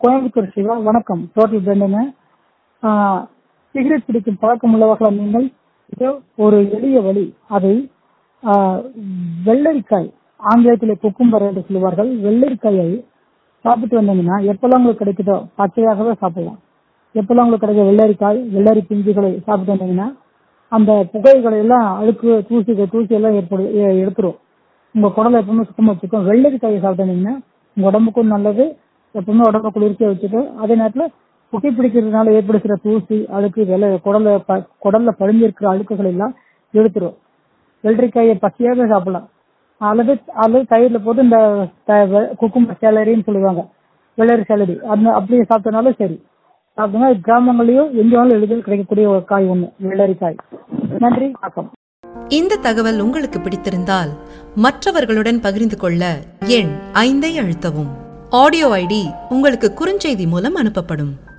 கோயம்புத்தூர் சிவா வணக்கம் total பிரெண்டுங்க cigarette பிடிக்கும் பழக்கம் உள்ளவர்களால் நீங்கள் இதோ ஒரு எளிய வழி அதை ஆ, வெள்ளரிக்காய் ஆங்கிலத்தில் குக்கும்பர் என்று சொல்லுவார்கள் வெள்ளரிக்காயை சாப்பிட்டு வந்தீங்கன்னா எப்பெல்லாம் உங்களுக்கு கிடைக்குதோ பச்சையாகவே சாப்பிடலாம் எப்பெல்லாம் உங்களுக்கு கிடைக்க வெள்ளரிக்காய் வெள்ளரி பிஞ்சுகளை சாப்பிட்டு வந்தீங்கன்னா அந்த புகைகளை எல்லாம் அழுக்கு தூசி தூசி எல்லாம் ஏற்படு எ- எடுத்துரும் உங்க குடலை எப்பவுமே சுத்தமா வச்சுக்கும் வெள்ளரிக்காயை சாப்பிட்டு வந்தீங்கன்னா உங்க உடம்புக்கும் நல்லது எப்பவுமே உடம்ப குளிர்ச்சியா வச்சுக்கும் அதே நேரத்துல புகை பிடிக்கிறதுனால ஏற்படுகிற தூசி அழுக்கு வெள்ள குடல்ல ப- குடல்ல படிஞ்சிருக்கிற அழுக்குகள் எல்லாம் எடுத்துரும் வெள்ளரிக்காயை பச்சையாவே சாப்பிடலாம் அல்லது அல்லது தயிர்ல போட்டு இந்த குக்கும்பர் சேலரின்னு சொல்லுவாங்க வெள்ளரி சேலரி அந்த அப்படியே சாப்பிட்டனாலும் சரி சாப்பிட்டோம்னா கிராமங்களையும் எங்க வேணாலும் எளிதில் கிடைக்கக்கூடிய ஒரு காய் ஒண்ணு வெள்ளரிக்காய் நன்றி வணக்கம் இந்த தகவல் உங்களுக்கு பிடித்திருந்தால் மற்றவர்களுடன் பகிர்ந்து கொள்ள எண் ஐந்தை அழுத்தவும் ஆடியோ ஐடி உங்களுக்கு குறுஞ்செய்தி மூலம் அனுப்பப்படும்